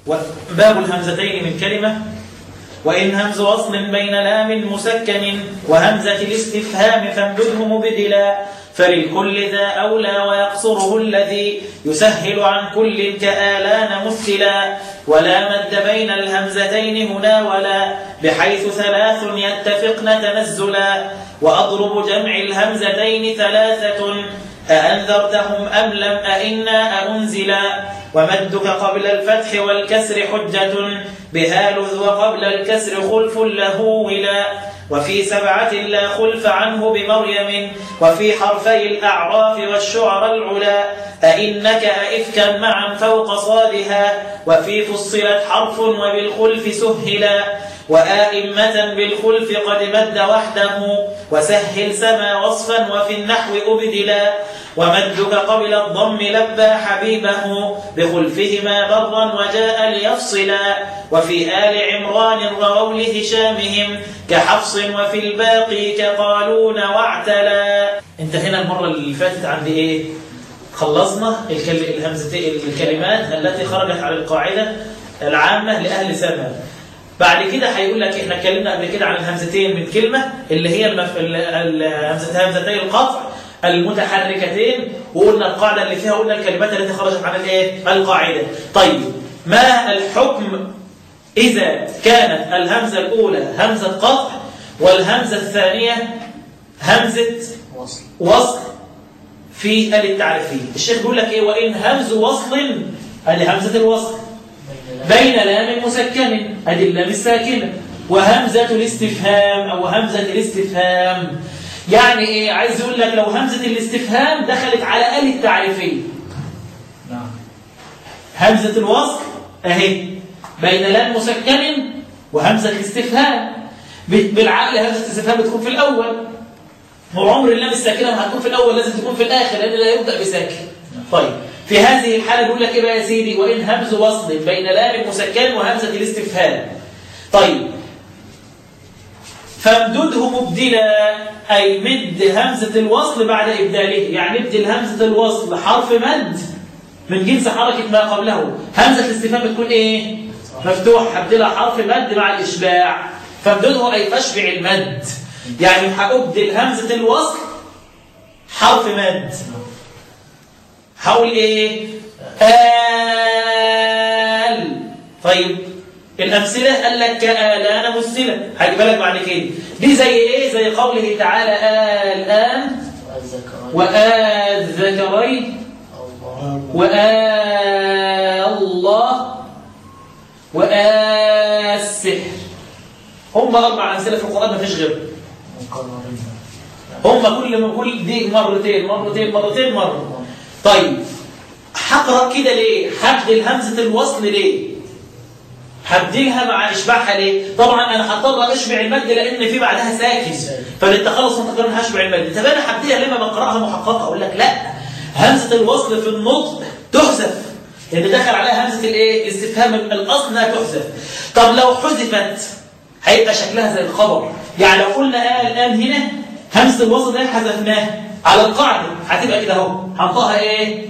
باب الهمزتين من كلمة وإن همز وصل بين لام مسكن وهمزة الاستفهام فامدده مبدلا فللكل ذا أولى ويقصره الذي يسهل عن كل كآلان مثلا ولا مد بين الهمزتين هنا ولا بحيث ثلاث يتفقن تنزلا وأضرب جمع الهمزتين ثلاثة أأنذرتهم أم لم أئنا أأنزلا ومدك قبل الفتح والكسر حجة بها لذ وقبل الكسر خلف له ولا وفي سبعة لا خلف عنه بمريم وفي حرفي الأعراف والشعر العلا أئنك أئفكا معا فوق صادها وفي فصلت حرف وبالخلف سهلا وآئمة بالخلف قد مد وحده وسهل سما وصفا وفي النحو أبدلا ومدك قبل الضم لبى حبيبه بخلفهما برا وجاء ليفصلا وفي آل عمران رووا لهشامهم كحفص وفي الباقي كقالون واعتلا انت هنا المرة اللي فاتت عند ايه خلصنا الهمزتين الكلمات التي خرجت على القاعدة العامة لأهل سبا بعد كده هيقول لك احنا اتكلمنا قبل كده عن الهمزتين من كلمة اللي هي المف... همزتي القطع المتحركتين وقلنا القاعدة اللي فيها قلنا الكلمات التي خرجت عن الايه القاعدة طيب ما الحكم إذا كانت الهمزة الأولى همزة قطع والهمزة الثانية همزة وصل وصل في ال التعريفية الشيخ بيقول لك ايه وإن همز وصل ادي همزة الوصل بين لام مسكن ادي اللام الساكنة وهمزة الاستفهام أو همزة الاستفهام يعني ايه عايز يقول لك لو همزة الاستفهام دخلت على ال التعريفية نعم همزة الوصل اهي بين لام مسكن وهمزة الاستفهام بالعقل همزة الاستفهام بتكون في الأول هو عمر اللام الساكنة ما هتكون في الأول لازم تكون في الآخر لأن لا يبدأ بساكن طيب في هذه الحالة بيقول لك إيه بقى يا سيدي وإن همز وصل بين لام مسكن وهمزة الاستفهام طيب فامدده مبدلا أي مد همزة الوصل بعد إبداله يعني ابدل همزة الوصل حرف مد من جنس حركة ما قبله همزة الاستفهام بتكون إيه؟ مفتوح هبدلها حرف مد مع الإشباع فامدده أي فاشبع المد يعني هأبدل همزة الوصل حرف مد هقول إيه؟ آل طيب الأمثلة قال لك كآلان مسلة هجيب لك بعد كده دي زي إيه؟ زي قوله تعالى الآن والذكرين وآذكرين الله وآله وآسحر هم أربع أمثلة في القرآن ما فيش غيرهم مقررين هم كل كل دي مرتين مرتين مرتين مرة طيب هقرأ كده ليه؟ هبدل همزة الوصل ليه؟ هبدلها مع إشباعها ليه؟ طبعا أنا هضطر أشبع المد لأن في بعدها ساكن فللتخلص من تقرير هشبع المد طب أنا هبدلها لما بقرأها محققة أقول لك لا همزة الوصل في النطق تحذف لأن دخل عليها همزة الإيه؟ الاستفهام الأصل إنها تحذف طب لو حذفت هيبقى شكلها زي الخبر يعني لو قلنا آه الآن هنا همزة الوصل ده حذفناه على القاعدة هتبقى كده اهو هنطقها إيه؟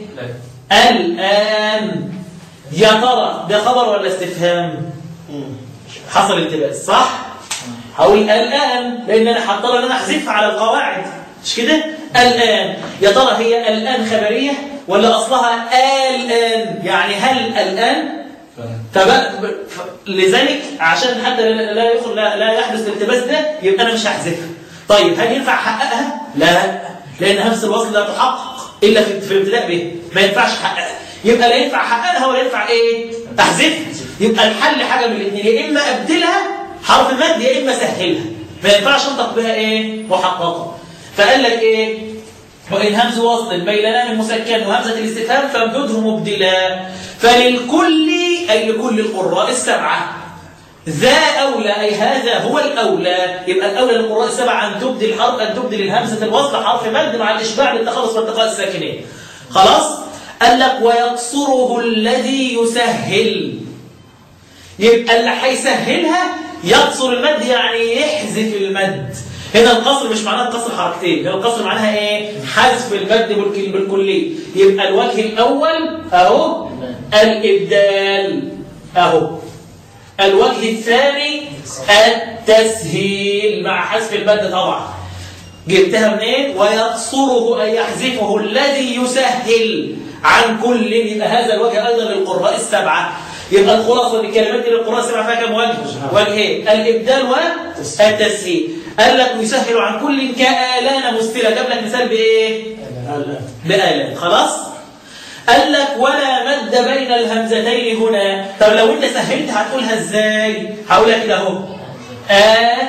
الآن يا ترى ده خبر ولا استفهام حصل التباس صح هقول الآن لأن أنا هضطر أن أنا أحذفها على القواعد مش كده الآن يا ترى هي الآن خبرية ولا أصلها الآن يعني هل الآن فبقى ف- لذلك عشان حتى لا لا يخل لا, لا يحدث الالتباس ده يبقى أنا مش هحذفها طيب هل ينفع أحققها؟ لا لأن همس الوصل لا تحقق إلا في في الابتداء به ما ينفعش أحققها يبقى لا ينفع أحققها ولا ينفع إيه؟ أحذفها يبقى الحل حاجة من الاثنين يا إما أبدلها حرف مد يا إما سهلها ما ينفعش أنطق بها إيه؟ محققة فقال لك إيه؟ وإن همز وصل بين لام المسكن وهمزة الاستفهام فامدده مبدلا فللكل أي لكل القراء السبعة ذا أولى أي هذا هو الأولى يبقى الأولى للقراء السبعة أن تبدل حرف أن تبدل همزة الوصل حرف مد مع الإشباع للتخلص من التقاء الساكنين خلاص قال لك ويقصره الذي يسهل يبقى اللي هيسهلها يقصر المد يعني يحذف المد هنا القصر مش معناه القصر حركتين هنا القصر معناها ايه حذف المد بالكل- بالكلي يبقى الوجه الاول اهو الابدال اهو الوجه الثاني التسهيل مع حذف المادة طبعا جبتها منين ويقصره أي يحذفه الذي يسهل عن كل يبقى هذا الوجه أيضا للقراء السبعة يبقى الخلاصة الكلمات دي للقراء السبعة فيها كم وجه؟ وجهين الإبدال والتسهيل قال لك يسهل عن كل كآلان مستلة جاب لك مثال بإيه؟ بآلان خلاص؟ قال لك ولا مد بين الهمزتين هنا طب لو انت سهلت هتقولها ازاي هقولها كده اهو آه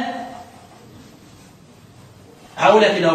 هقولها كده اهو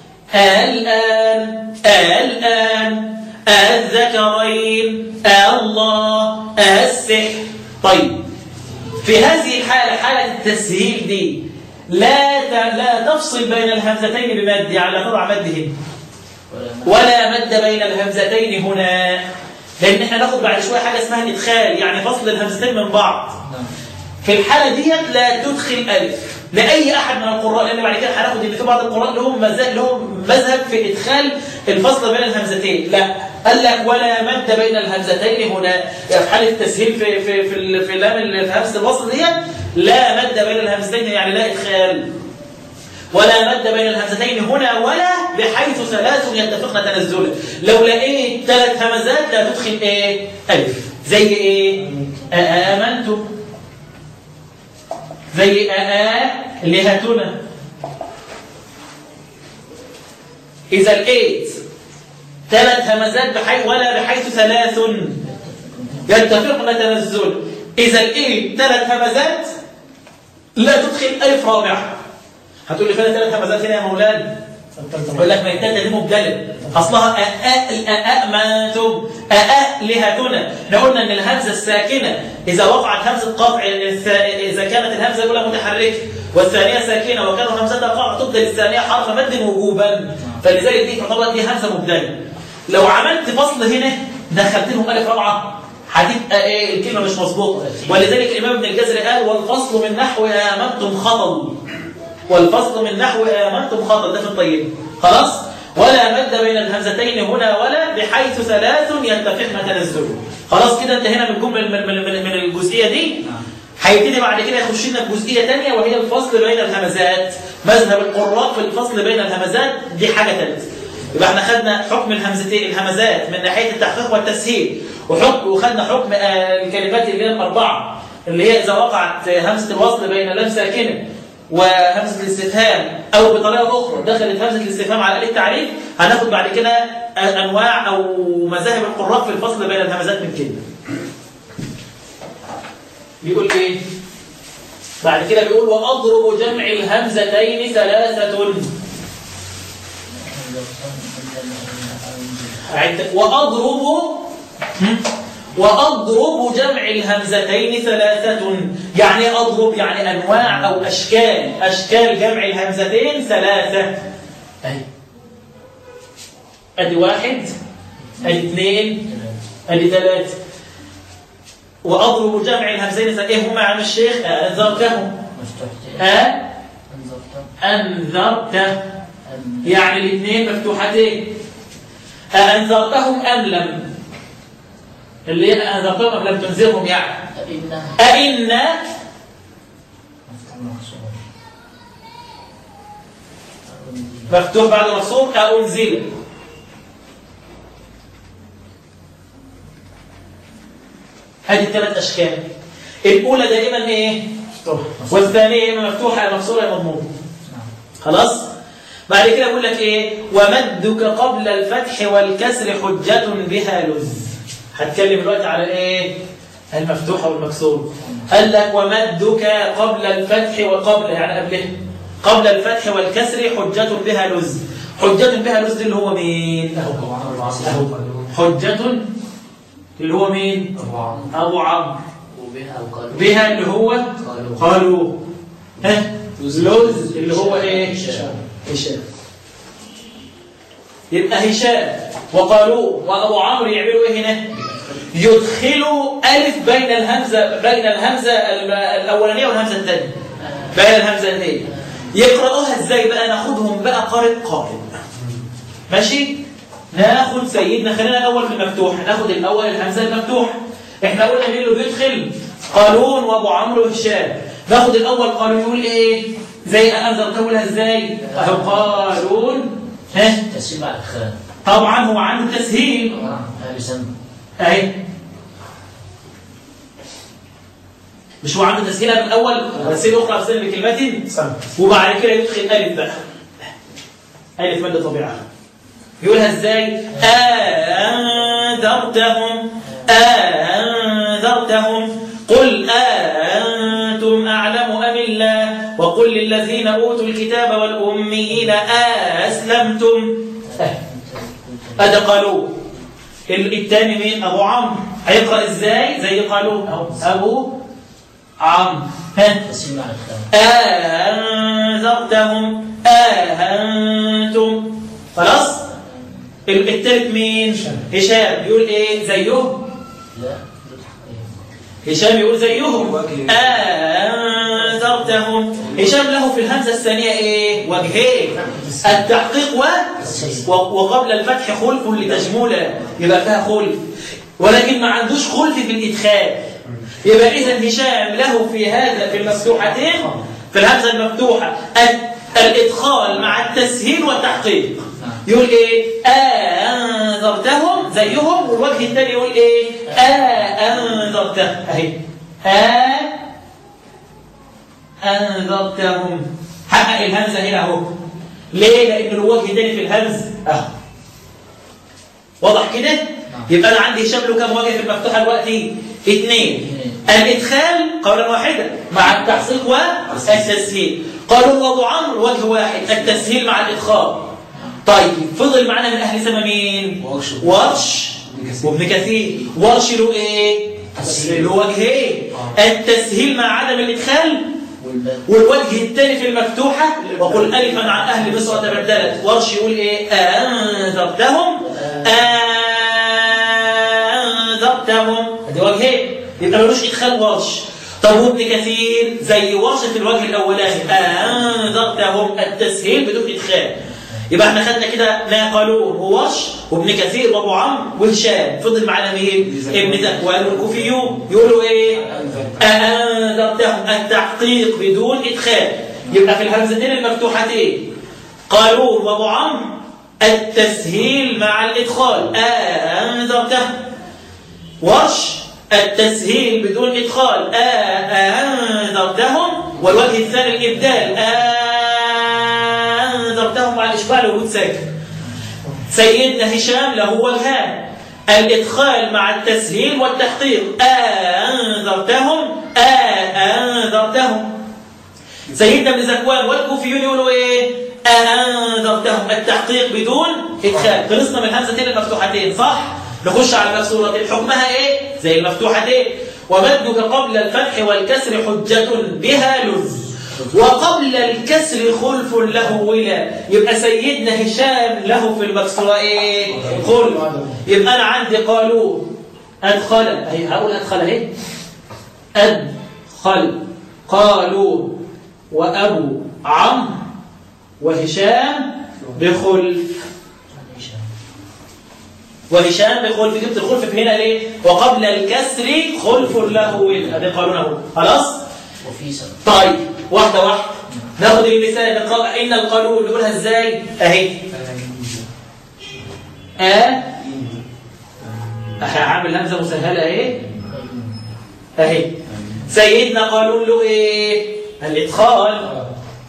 الآن الآن الذكرين الله السحر طيب في هذه الحالة حالة التسهيل دي لا ت- لا تفصل بين الهمزتين بمد يعني لا تضع مدهن ولا مد بين الهمزتين هنا لان احنا ناخد بعد شويه حاجه اسمها الادخال يعني فصل الهمزتين من بعض نعم في الحاله ديت لا تدخل الف لاي احد من القراء لان بعد كده هناخد ان في بعض القراء لهم مذهب لهم مذهب في ادخال الفصل بين الهمزتين لا قال لك ولا مد بين الهمزتين هنا يعني في حاله التسهيل في في في ال- في اللام اللي في همزه الوصل ديت لا مد بين الهمزتين يعني لا ادخال ولا مد بين الهمزتين هنا ولا بحيث ثلاث يتفقن تنزلا لو لقيت ثلاث همزات لا تدخل ايه الف زي ايه آمنتم زي آآ اللي هاتنا إذا لقيت ثلاث همزات بحي ولا بحيث ثلاث يتفقن تنزل إذا لقيت ثلاث همزات لا تدخل ألف رابعة هتقول لي فين ثلاث همزات هنا يا مولانا يقول لك ما التالتة دي مبدلة أصلها أأمنتم أألهتنا احنا قلنا إن الهمزة الساكنة إذا وقعت همزة قطع الث- إذا كانت الهمزة الأولى متحركة والثانية ساكنة وكانت همزتها قطع تبدل الثانية حرف مد وجوبا فلذلك دي تعتبر دي همزة مبدلة لو عملت فصل هنا دخلت لهم ألف رابعة هتبقى ايه الكلمة مش مظبوطة ولذلك الإمام ابن الجزري قال والفصل من نحو آمنتم خطل والفصل من نحو آمنتم خطل ده في الطيب خلاص ولا مد بين الهمزتين هنا ولا بحيث ثلاث يتفقن تنزله خلاص كده انتهينا من الجمله من, من, من, من الجزئيه دي هيبتدي بعد كده يخش لنا في جزئيه ثانيه وهي الفصل بين الهمزات مذهب القراء في الفصل بين الهمزات دي حاجه ثالثه يبقى احنا خدنا حكم الهمزتين الهمزات من ناحيه التحقيق والتسهيل وحكم وخدنا حكم آه، الكلمات اللي هي الاربعه اللي هي اذا وقعت همزه الوصل بين لام ساكنه وهمزه الاستفهام او بطريقه اخرى دخلت همزه الاستفهام على آلة التعريف هناخد بعد كده انواع او مذاهب القراء في الفصل بين الهمزات من كلمه بيقول ايه بعد كده بيقول واضرب جمع الهمزتين ثلاثه أعد- وأضرب هم؟ وأضرب جمع الهمزتين ثلاثة يعني أضرب يعني أنواع أو أشكال أشكال جمع الهمزتين ثلاثة أهي أدي واحد أدي اثنين أدي ثلاثة وأضرب جمع الهمزتين ثلاثة إيه هما يا عم الشيخ أنذرتهم مفتوحتين ها أنظرت أنذرته أن يعني الاثنين مفتوحتين أأنذرتهم أم لم اللي هي أنذرتهم أم لم تنذرهم يعني إنها أئنا مفتوح مقصود مفتوح بعد مقصور أأنزل هذه الثلاث أشكال الأولى دائما إيه؟ والثانية إما مفتوحة يا مكسورة يا مضمومة نعم خلاص بعد كده بيقول لك ايه ومدك قبل الفتح والكسر حجة بها لز هتكلم دلوقتي على ايه المفتوحة والمكسور قال لك ومدك قبل الفتح وقبل يعني قبله قبل الفتح والكسر حجة بها لز حجة بها لز اللي هو مين اهو أهو. حجة اللي هو مين ابو عمرو وبها وقالوا بها اللي هو قالوا قالوا ها لوز اللي هو ايه هشام. هشام يبقى هشام وقالوا وابو عمرو يعملوا ايه هنا يدخلوا الف بين الهمزه بين الهمزه ال- الاولانيه والهمزه الثانيه بين الهمزتين يقرأوها ازاي بقى ناخدهم بقى قارئ قارئ ماشي ناخد سيدنا خلينا الاول في المفتوح ناخد الاول الهمزه المفتوح احنا قلنا مين اللي بيدخل قالون وابو عمرو وهشام ناخد الاول قالون يقول ايه زي انذر تقولها ازاي اهو قالون ها تسيب على الخان طبعا هو عنده تسهيل هذا يسمى اهي مش هو عنده تسهيلها من الاول تسهيل اخرى ارسل بكلمات سم وبعد كده يدخل الف بقى الف ماده طبيعه يقولها ازاي انذرتهم انذرتهم قل أأنتم أعلم أم الله وقل للذين أوتوا الكتاب والأميين أسلمتم أده قالوا الثاني مين أبو عمرو هيقرأ إزاي زي قالوا أهو أبو عمرو ها تسيب على الخان أنذرتهم أأنتم خلاص الثالث مين هشام يقول ايه زيه لا هشام يقول زيهم أنذرتهم هشام له في الهمزة الثانية ايه وجهين التحقيق و... و... وقبل الفتح خلف لتجمله يبقى فيها خلف ولكن ما عندوش خلف في الإدخال يبقى إذا هشام له في هذا في المفتوحتين في الهمزة المفتوحة ال- الإدخال مع التسهيل والتحقيق يقول إيه أنذرتهم زيهم والوجه الثاني يقول إيه أنذرتهم أهي أنذرتهم حقق الهمزة هنا أهو ليه؟ لأن الوجه الثاني في الهمز أهو واضح كده؟ يبقى أنا عندي هشام له كام وجه في المفتوحة دلوقتي؟ اثنين الإدخال قولا واحدا مع التحقيق والتسهيل قالوا وابو عمرو وجه واحد التسهيل مع الإدخال طيب فضل معانا من أهل سما مين؟ ورش. ورش وابن كثير ورش له إيه؟ له وجهين التسهيل مع عدم الإدخال والباقي والوجه الثاني في المفتوحة وقل ألفا عن أهل مصر تبدلت ورش يقول إيه أنذرتهم أنذرتهم ادي وجهين يبقى ملوش إدخال ورش طب وابن كثير زي ورش في الوجه الأولاني أنذرتهم التسهيل بدون إدخال يبقى احنا خدنا كده ما قالون وورش وابن كثير وابو عمرو وهشام فضل معانا مين؟ ابن ذكوان والكوفيون يقولوا ايه؟ أأنذرتهم التحقيق بدون إدخال يبقى في الهمزتين المفتوحتين قالون وابو عمرو التسهيل مع الإدخال أأنذرتهم ورش التسهيل بدون إدخال أأنذرتهم والوجه الثاني الإبدال أنذرتهم مع الإشبال وجود ساكن سيدنا هشام له وجهان الإدخال مع التسهيل والتحقيق أنذرتهم أنذرتهم سيدنا ابن زكوان والكوفيون يقولوا إيه أنذرتهم التحقيق بدون إدخال خلصنا من الهمزتين المفتوحتين صح نخش على المكسورتين حكمها إيه زي المفتوحتين ومدك قبل الفتح والكسر حجة بها لز وقبل الكسر خلف له ولا يبقى سيدنا هشام له في المكسورة ايه خلف يبقى انا عندي قالوا ادخل اهي هقول ادخل اهي ادخل قالوا وابو عمرو وهشام بخلف وهشام بخلف جبت الخلف من هنا ليه وقبل الكسر خلف له ولا ده قالوا اهو خلاص وفي سبب طيب واحدة واحدة ناخد المثال نقرأ إن القانون نقولها إزاي أهي أ هعمل همزة مسهلة أهي أهي سيدنا قالوا له إيه الإدخال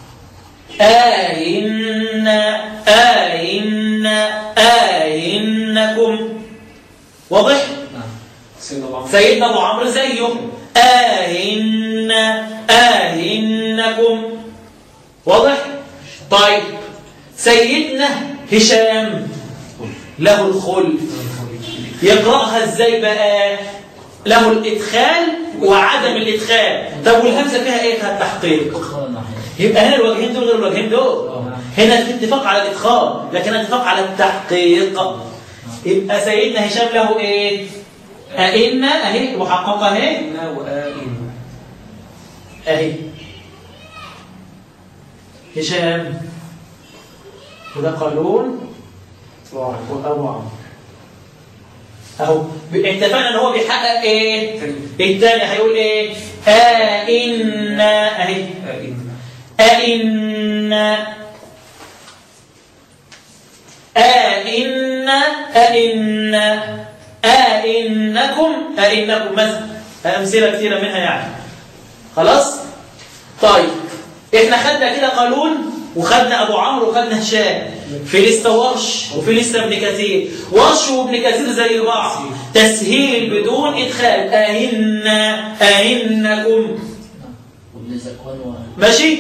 آئن آئن آئنكم واضح؟ سيدنا الله سيدنا ابو عمرو زيه آهن آهنكم واضح طيب سيدنا هشام له الخلف يقرأها ازاي بقى له الادخال وعدم الادخال طب والهمزه فيها ايه فيها التحقيق قال واحد يبقى هنا الوجهين دول غير الوجهين دول هنا في اتفاق على الادخال لكن اتفاق على التحقيق يبقى سيدنا هشام له ايه أئن أهي محققة أهي إنا وآئن أهي هشام وده قالون وأبو عمرو اهو ب- اتفقنا ان هو بيحقق ايه الثاني هيقول ايه أئن اهي أئن أئن أئن أئن أئنكم أئنكم مثلا أمثلة كثيرة منها يعني خلاص طيب احنا خدنا كده قانون وخدنا ابو عمرو وخدنا هشام في لسه ورش وفي لسه ابن كثير ورش وابن كثير زي بعض تسهيل بدون ادخال أئن أئنكم والزكوان و... ماشي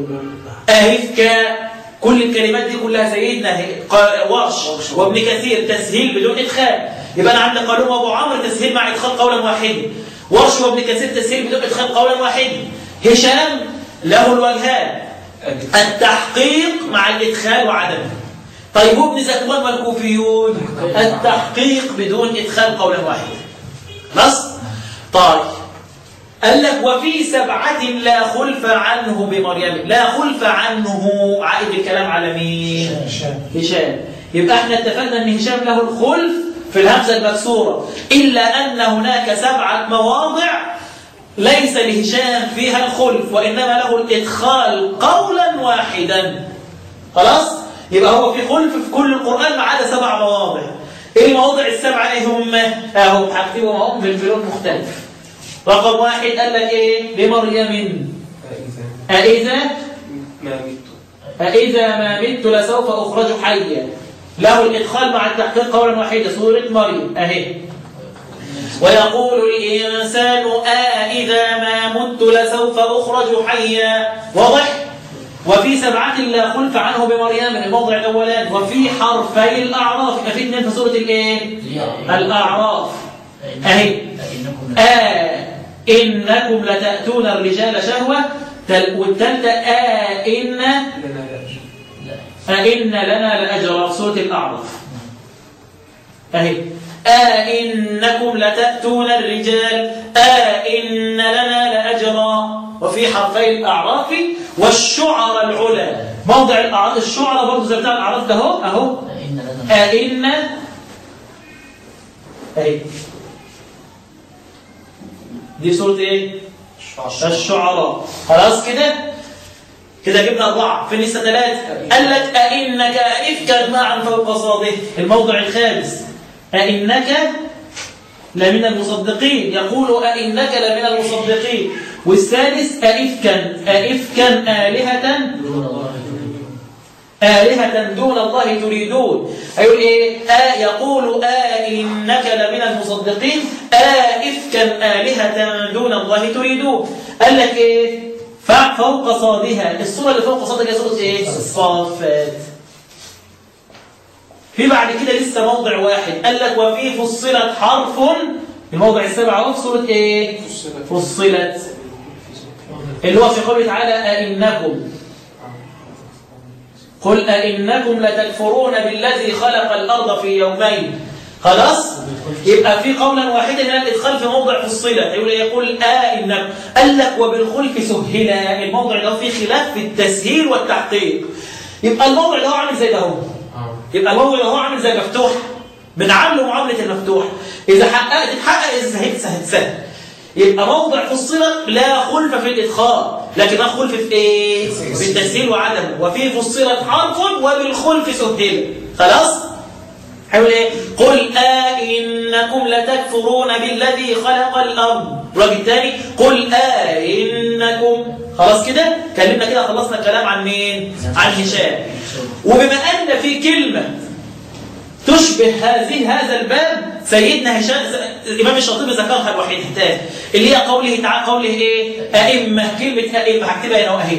أهفك كل الكلمات دي كلها سيدنا هي- قا- ورش وابن كثير تسهيل بدون إدخال يبقى أنا عندي قانون أبو عمرو تسهيل مع إدخال قولا واحدا ورش وابن كثير تسهيل بدون إدخال قولا واحدا هشام له الوجهان التحقيق مع الإدخال وعدمه طيب وابن زكوان والكوفيون التحقيق بدون إدخال قولا واحدا خلاص طيب قال لك وفي سبعة لا خلف عنه بمريم لا خلف عنه عائد الكلام على مين هشام يبقى احنا اتفقنا ان هشام له الخلف في الهمزة المكسورة إلا أن هناك سبعة مواضع ليس لهشام فيها الخلف وإنما له الإدخال قولا واحدا خلاص يبقى هو في خلف في كل القرآن ما عدا سبع مواضع ايه المواضع السبعة ايه هم اهو هكتبهم هم بالبلون مختلف رقم واحد قال لك ايه بمريم فإذا أإذا ما مت أإذا ما مت لسوف أخرج حيا له الإدخال مع التحقيق قولا واحدا سورة مريم أهي ويقول الإنسان أإذا ما مت لسوف أخرج حيا واضح وفي سبعة لا خلف عنه بمريم الموضع الأولان وفي حرفي الأعراف يبقى في اثنين في سورة الإيه؟ الأعراف أهي أئنكم آه إنكم لتأتون الرجال شهوة تل- والتالتة آه إن لنا لا أجل أئن لنا لأجرا في سورة الأعراف أهي أئنكم لتأتون الرجال أئن لنا لأجرا وفي حرفي الأعراف والشعر العلا موضع الأعراف الشعر برضه زي بتاع الأعراف ده أهو أهو أئن لنا أئن أهي دي سورة إيه؟ الشعراء خلاص كده كده جبنا أربعة في لسه ثلاثة قال لك أئنك إفكا معا فوق صاده الموضع الخامس أئنك لمن المصدقين يقول أئنك لمن المصدقين والسادس أئفكا أئفكا آلهة دون الله تريدون آلهة دون الله تريدون هيقول إيه آه يقول آه إنك لمن المصدقين آه إفكا آلهة دون الله تريدون قال لك إيه فع- فوق صادها الصورة اللي فوق صادها هي صورة إيه الصافات في بعد كده لسه موضع واحد قال لك وفي فصلت حرف الموضع السابع اهو في سورة إيه فصلت اللي هو في قوله تعالى أئنكم قل أئنكم لتكفرون بالذي خلق الأرض في يومين خلاص يبقى في قولا واحدا من الإدخال في موضع فصلة يقول يقول آئنكم قال لك وبالخلف سهلا الموضع ده فيه خلاف في التسهيل والتحقيق يبقى الموضع ده هو عامل زي ده هو يبقى الموضع ده هو عامل زي مفتوح بنعامله معاملة المفتوح إذا حققت تتحقق إذا سهلت سهل سهل يبقى موضع فصلت لا خلف في الإدخال لكن لا خلف في إيه؟ في التسهيل وعدمه وفي فصلت حرف وبالخلف سهل خلاص؟ حيقول إيه؟ قل آئنكم لتكفرون بالذي خلق الأرض الراجل الثاني قل آئنكم خلاص كده؟ كلمنا كده خلصنا الكلام عن مين؟ عن هشام وبما أن في كلمة تشبه هذه هذا الباب سيدنا هشام الإمام الشاطبي ذكرها الوحيد الثاني اللي هي قوله تعالى قوله إيه؟ أئمة كلمة أئمة هكتبها هنا أهي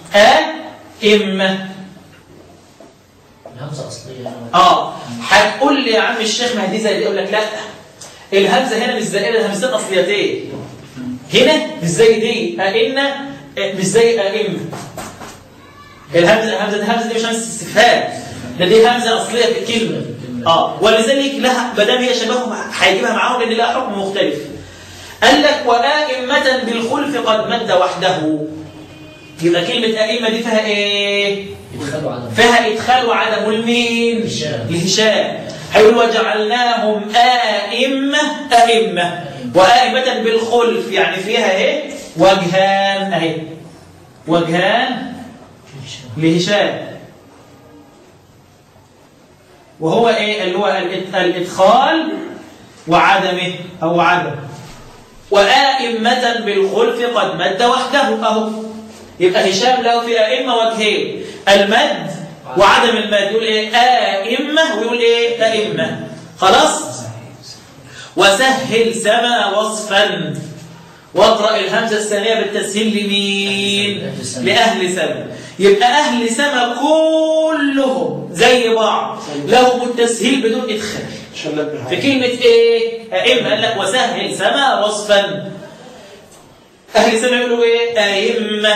أئمة الهمزة أصلية اه هتقول لي يا عم الشيخ ما هي دي زي دي اقول لك لا الهمزه هنا مش زي الهمزتين اصليتين هنا مش زي دي أئنة مش زي أئمة الهمزه الهمزه الهمزه دي مش همزه استفهام ده دي همزه اصليه في الكلمه اه ولذلك لها ما دام هي شبههم هيجيبها معاهم لان لها حكم مختلف قال لك وآئمة بالخلف قد مد وحده يبقى كلمة أئمة دي فيها إيه؟ يدخلوا على فيها إدخال وعدم لمين؟ هشام. لهشام هيقول وجعلناهم آئمة أئمة وآئمة بالخلف يعني فيها ايه وجهان اهي وجهان لهشام وهو ايه اللي هو الإد- الادخال وعدمه او عدم وآئمة بالخلف قد مد وحده اهو يبقى هشام له في أئمة وجهين المد وعدم المد يقول ايه آئمة ويقول ايه أئمة خلاص وسهل سما وصفا واقرأ الهمزة الثانية بالتسهيل لمين؟ لأهل سما يبقى أهل سما كلهم زي بعض لهم التسهيل بدون إدخال عشان نبه في كلمة إيه؟ أئمة قال لك وسهل سما وصفا أهل سما يقولوا إيه؟ أئمة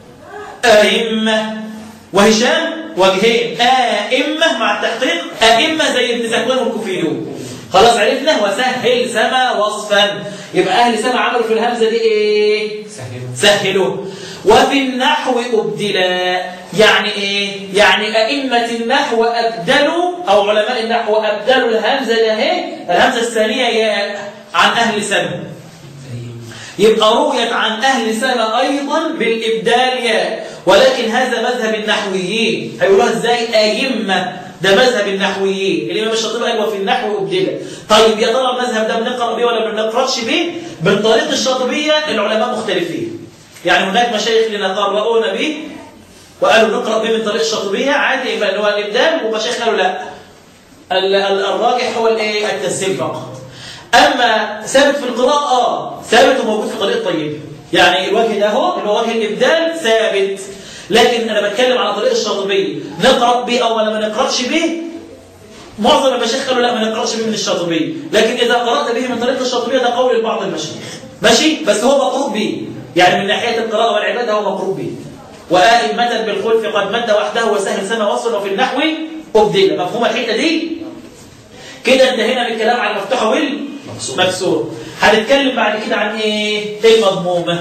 أئمة وهشام وجهين أئمة مع التحقيق أئمة زي ابن زكوان والكوفيون خلاص عرفنا وسهل سما وصفا يبقى أهل سما عملوا في الهمزة دي إيه؟ سهلوا سهلوه وفي النحو أبدلا يعني إيه؟ يعني أئمة النحو أبدلوا أو علماء النحو أبدلوا الهمزة ده الهمزة الثانية هي عن أهل سنة يبقى رويت عن أهل سنة أيضا بالإبدال ياء ولكن هذا مذهب النحويين هيقولوها إزاي أئمة ده مذهب النحويين الإمام الشاطبي قال وفي النحو أبدلة طيب يا ترى المذهب ده بنقرأ بيه ولا ما بنقرأش بيه بالطريق الشاطبية العلماء مختلفين يعني هناك مشايخ لنا قرؤون به وقالوا نقرأ به من طريق الشاطبية عادي يبقى اللي هو الإبدال ومشايخ قالوا لا ال- ال- الراجح هو الايه التسهيل فقط اما ثابت في القراءه اه ثابت وموجود في طريق طيب يعني الوجه ده هو اللي هو وجه الابدال ثابت لكن انا بتكلم على طريق الشاطبيه نقرا به او ولا ما نقراش به معظم المشايخ قالوا لا ما نقراش به من الشاطبيه لكن اذا قرات به من طريق الشاطبيه ده قول بعض المشايخ ماشي بس هو مقروء به يعني من ناحيه القراءه والعباده هو مقروء به وآئمة بالخلف قد مد وحده وسهل سما وصل وفي النحو أبدل مفهوم الحتة دي كده انتهينا من الكلام عن المفتوحة والمكسور هنتكلم بعد كده عن ايه المضمومة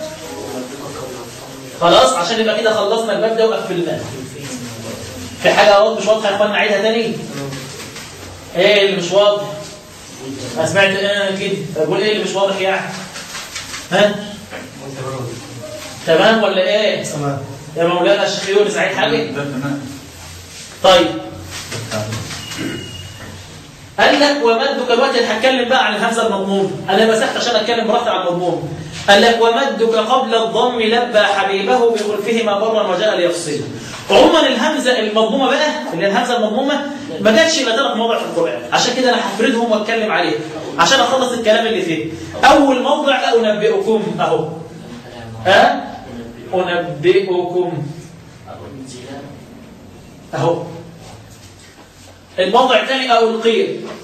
خلاص عشان يبقى كده خلصنا الباب ده وقفلناه في حاجة أهو مش واضحة يا اخوانا نعيدها تاني ايه اللي مش واضح أنا سمعت ايه كده بقول ايه اللي مش واضح يعني ها تمام ولا ايه تمام يا مولانا الشيخ يونس عيد حاجه ده تمام طيب قال لك ومدك دلوقتي أنا هتكلم بقى عن الهمزه المضمومه انا مسحت عشان اتكلم براحتي عن المضموم قال لك ومدك قبل الضم لبى حبيبه بخلفهما برا وجاء ليفصل عموما الهمزه المضمومه بقى اللي هي الهمزه المضمومه ما جاتش الا ثلاث مواضع في القران عشان كده انا هفردهم واتكلم عليهم عشان اخلص الكلام اللي فيه اول موضع انبئكم اهو ها انبئكم اهو الموضع الثاني ألقي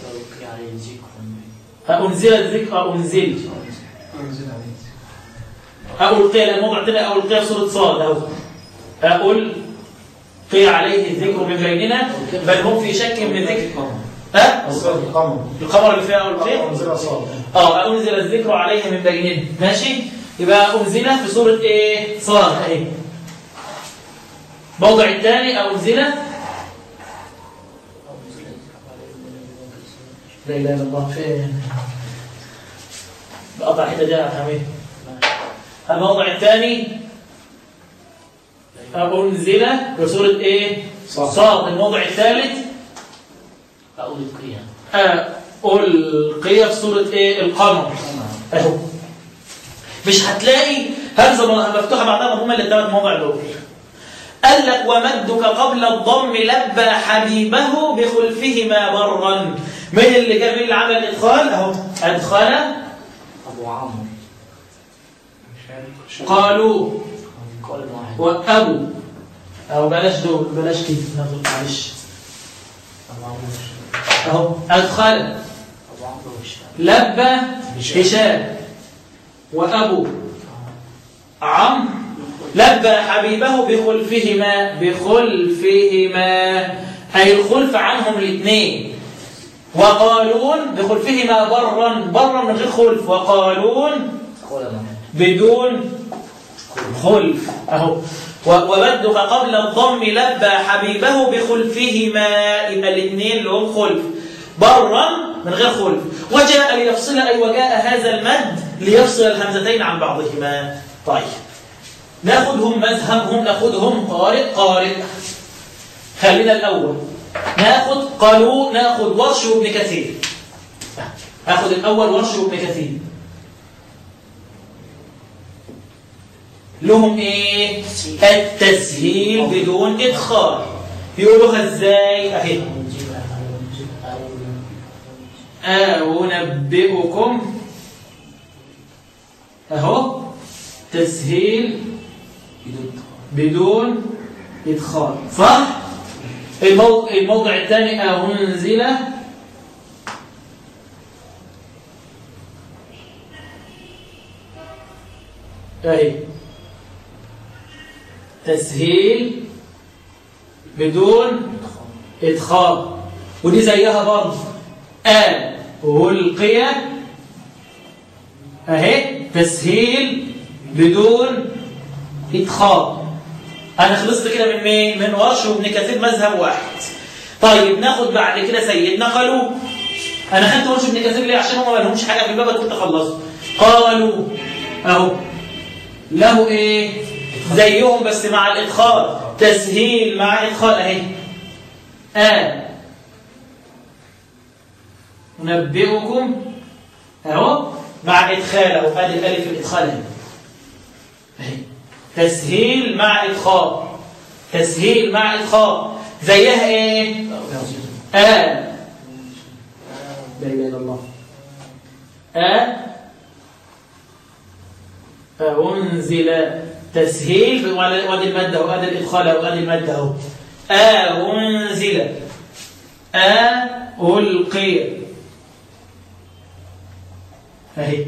أنزل الذكر أنزل انزل عليه ألقي الموضع الثاني ألقي في سورة صاد أهو ألقي عليه الذكر من بيننا بل هم في شك من ذكر ها أصدر القمر القمر اللي فيها ألقي أنزل صاد اه أنزل الذكر عليه من بيننا ماشي يبقى أنزل في سورة إيه صاد أهي موضع الثاني أنزل لا اله الا الله فين بقطع حته دي يا حميد الموضع الثاني أنزل في سورة إيه؟ صاد. صاد الموضع الثالث آه، ألقي في سورة إيه؟ القمر أهو مش هتلاقي همزة مفتوحة بعدها مضمومة إلا الثلاث مواضع دول قال لك ومدك قبل الضم لبى حبيبه بخلفهما برا من اللي جاب اللي عمل ادخال اهو ادخل أبو عمرو مش عارف قالوا قال واحد وابو او بلاش دول بلاش كده ناخد معلش أبو عمرو اهو ادخل أبو عمرو والشام لبى هشام وابو عمرو لبى حبيبه بخلفهما بخلفهما أي الخلف عنهم الاثنين وقالون بخلفهما برا برا من غير خلف وقالون قال واحد بدون خلف أهو و- وبدك قبل الضم لبى حبيبه بخلفهما يبقى الاثنين لهم خلف برا من غير خلف وجاء ليفصل أي وجاء هذا المد ليفصل الهمزتين عن بعضهما طيب ناخدهم مذهبهم ناخدهم قارئ قارئ خلينا الأول ناخد قالوا ناخد ورش وابن كثير هاخد الأول ورش وابن كثير لهم ايه التسهيل بدون ادخال يقولوها ازاي اهي أنبئكم أهو تسهيل بدون إدخال صح؟ الموضع, الموضع الثاني أنزل أهي تسهيل بدون إدخال ودي زيها برضه آل ألقي أهي تسهيل بدون إدخال أنا خلصت كده من مين؟ من ورش وابن كثير مذهب واحد طيب ناخد بعد كده سيدنا قالوا أنا خدت ورش ابن كثير ليه؟ عشان هم ما لهمش حاجة في الباب كنت خلصوا قالوا أهو له إيه؟ زيهم بس مع الإدخال تسهيل مع إدخال أهي آه ننبئكم اهو مع ادخال اهو ادي الالف الادخال اهي تسهيل مع ادخال تسهيل مع ادخال زيها ايه ا لا اله الا الله ا أنزل تسهيل وادي المادة وادي الإدخال وادي المادة اهو أنزل ألقي اهي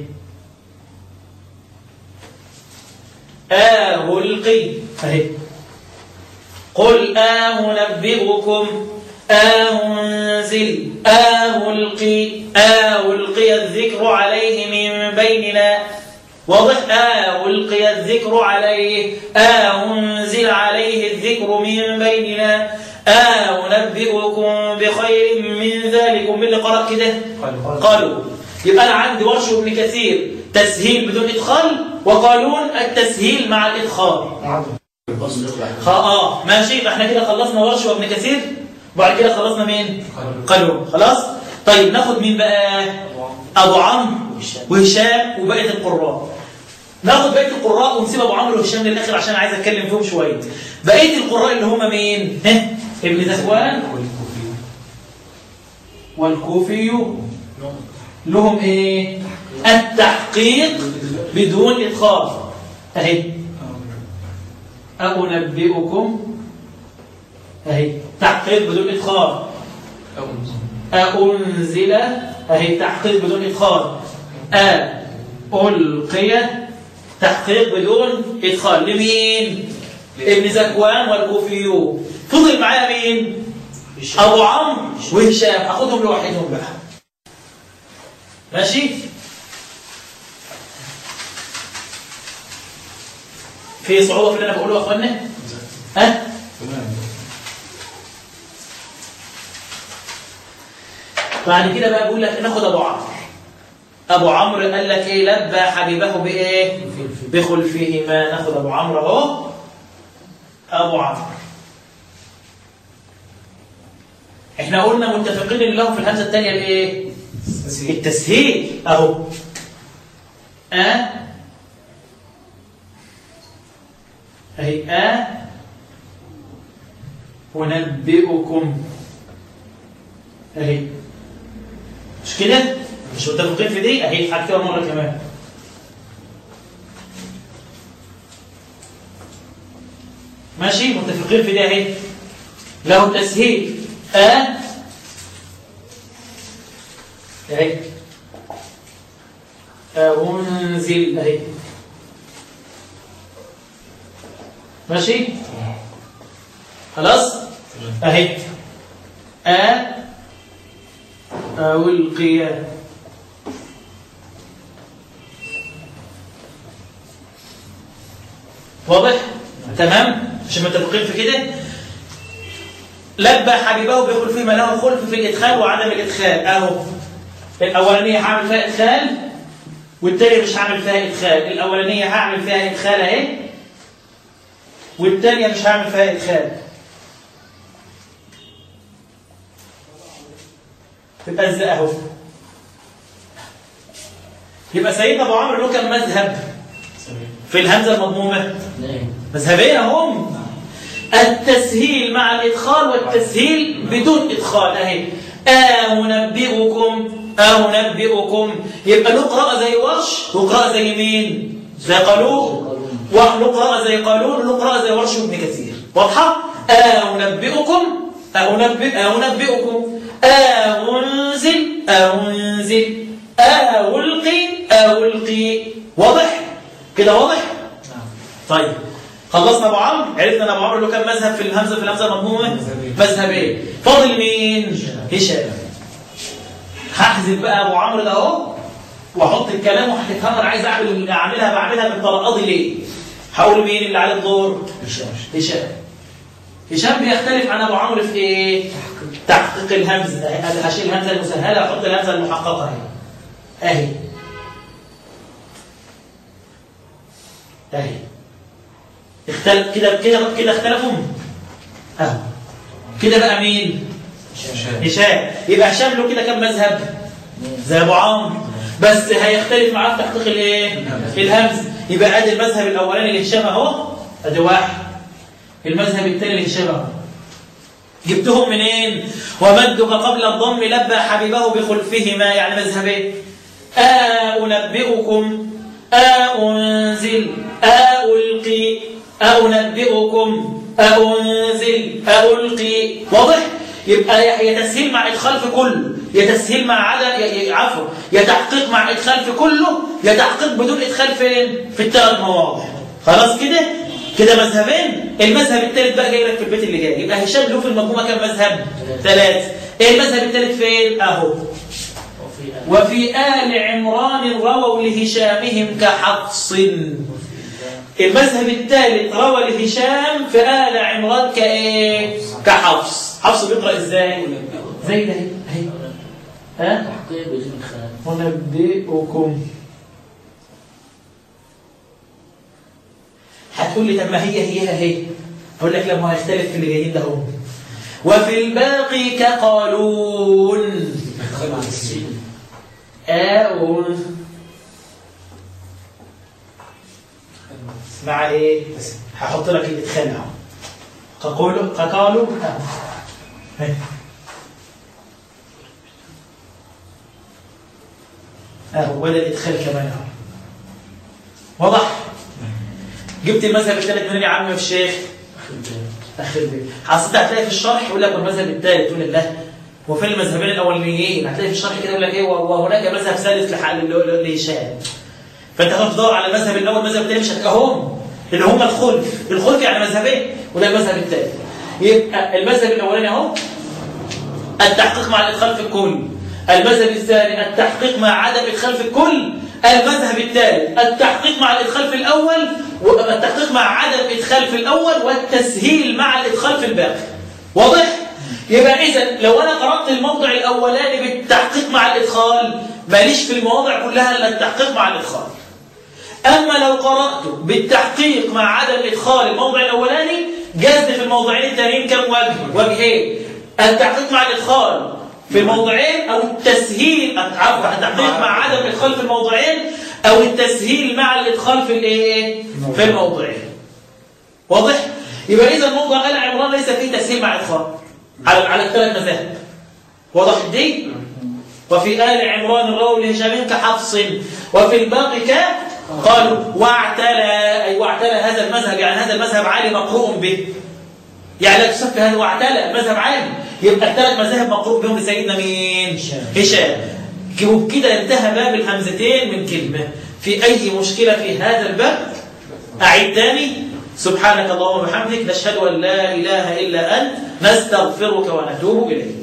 آه القي اهي قل آه نبئكم آه انزل آه القي آه القي الذكر عليه من بيننا واضح آه القي الذكر عليه آه انزل عليه الذكر من بيننا آه نبئكم بخير من ذلكم باللي قرأ كده قالوا يبقى أنا عندي ورش وابن كثير تسهيل بدون إدخال وقالون التسهيل مع الإدخال خ... آه ماشي يبقى احنا كده خلصنا ورش وابن كثير وبعد كده خلصنا مين قالون خلاص طيب ناخد مين بقى أبو عمرو وهشام وبقية القراء ناخد بقية القراء ونسيب أبو عمرو وهشام للآخر عشان عايز أتكلم فيهم شوية بقية القراء اللي هم مين ها ابن ذكوان والكوفي لهم ايه التحقيق بدون ادخال اهي أنبئكم اهي تحقيق بدون ادخال أنزل اهي تحقيق بدون ادخال ألقي تحقيق بدون ادخال لمين ابن زكوان والكوفيون فضل معايا مين ابو عمرو وهشام هاخدهم لوحدهم بقى ماشي في صعوبة في اللي أنا بقوله يا أخوانا ها بعد كده بقى بقول لك ناخد أبو عمرو أبو عمرو قال لك إيه لبى حبيبه بإيه بخلفهما ناخد أبو عمرو أهو أبو عمرو احنا قلنا متفقين اللي لهم في الهمزة الثانية الإيه التسهيل اهو ا اهي ا ونبئكم اهي مش كده مش متفقين في دي اهي هكتبها مره كمان ماشي متفقين في دي اهي له تسهيل ا اهي أنزل اهي ماشي خلاص اهي أ أو القيا واضح تمام عشان متفقين في كده لبى حبيبه بخلفه ما له خلف في الادخال وعدم الادخال اهو الاولانيه هعمل فيها ادخال والتانية مش هعمل فيها ادخال الاولانيه هعمل فيها ادخال اهي والتانية مش هعمل فيها ادخال تبقى ازاي اهو يبقى سيدنا ابو عمرو له كم مذهب في الهمزه المضمومه نعم مذهبين هم التسهيل مع الادخال والتسهيل بدون ادخال اهي أنبئكم أنبئكم يبقى له قراءة زي ورش له قراءة زي مين؟ زي قالون وله قراءة زي قالون له قراءة زي ورش وابن كثير واضحة؟ أنبئكم أنبئ أنبئكم أنزل أنزل ألقي ألقي واضح؟ كده واضح؟ نعم طيب خلصنا ابو عمرو عرفنا ان ابو عمرو له كام مذهب في الهمزه في الهمزه المضمومه مذهبين. مذهبين فاضل مين هشام هحذف بقى ابو عمرو ده اهو واحط الكلام وهتفهم انا عايز اعمل اعملها بعملها بالطرقاضي ليه هقول مين اللي عليه الدور هشام هشام بيختلف عن ابو عمرو في ايه تحقيق الهمزه انا هشيل الهمزه المسهله واحط الهمزه المحققه اهي اهي اهي اختلف كده كده كده اختلفوا اهو كده بقى مين هشام يبقى هشام له كده كم مذهب زي ابو عمرو بس هيختلف معاه في تحقيق الايه الهمز يبقى ادي المذهب الاولاني لهشام اهو ادي واحد المذهب الثاني لهشام اهو جبتهم منين ومدك قبل الضم لبى حبيبه بخلفهما يعني مذهبين أنبئكم أنزل ألقي أنبئكم أنزل ألقي واضح يبقى يا تسهيل مع ادخال في كله يا تسهيل مع عدم يا- يا- عفوا يا تحقيق مع ادخال في كله يا تحقيق بدون ادخال فين في الثلاث مواضع خلاص كده كده مذهبين المذهب الثالث بقى جاي لك في البيت اللي جاي يبقى هشام له في المجموعه كام مذهب ثلاث ايه المذهب الثالث فين اهو وفي آل وفي آل عمران رووا لهشامهم كحفص المذهب الثالث روى لهشام في آل عمران كإيه؟ كحفص حفص بيقرأ إزاي؟ زي ده اهي ها؟ تحقيق بدون إدخال أنبئكم هتقول لي طب ما هي هي هي أقول لك لما هيختلف في اللي جايين ده هو وفي الباقي كقالون مع السين آون مع ايه هحط لك الادخال اهو كقولوا كقالوا اهو هي. اهو ولا الادخال كمان اهو واضح جبت المذهب الثالث منين يا عم الشيخ أخي البيت اخر بيت حسيت هتلاقي في الشرح يقول لك والمذهب الثالث تقول لا وفي المذهبين الاولانيين هتلاقي في الشرح كده يقول لك ايه وهناك مذهب ثالث لح- ل- ل- لهشام فانت هتروح تدور على المذهب الاول والمذهب الثاني مش هتلاقيهم اللي هم الخلف الخلف يعني مذهبين وده المذهب الثالث يبقى المذهب الاولاني اهو التحقيق مع الادخال في الكل المذهب الثاني التحقيق مع عدم ادخال في الكل المذهب الثالث التحقيق مع الادخال في الاول والتحقيق مع عدم ادخال في الاول والتسهيل مع الادخال في الباقي واضح يبقى اذا لو انا قرات الموضع الاولاني بالتحقيق مع الادخال ماليش في المواضع كلها الا التحقيق مع الادخال أما لو قرأت بالتحقيق مع عدم إدخال الموضع الأولاني جاز في الموضعين الثانيين كم وجه؟ وجهين التحقيق مع الإدخال في الموضعين أو التسهيل عفوا التحقيق مع عدم الإدخال في الموضعين أو التسهيل مع الإدخال في الإيه؟ في الموضعين واضح؟ يبقى إذا موضع آل عمران ليس فيه تسهيل مع إدخال على على الثلاث مذاهب واضح دي؟ وفي آل عمران الروي لهشام كحفص وفي الباقي ك قالوا واعتلى أي واعتلى هذا المذهب يعني هذا المذهب عالي مقروء به يعني لا تصف هذا واعتلى المذهب عالي يبقى الثلاث مذاهب مقروء بهم لسيدنا مين؟ هشام وبكده انتهى باب الهمزتين من كلمة في أي مشكلة في هذا الباب أعيد تاني سبحانك اللهم وبحمدك نشهد أن لا إله إلا أنت نستغفرك ونتوب إليك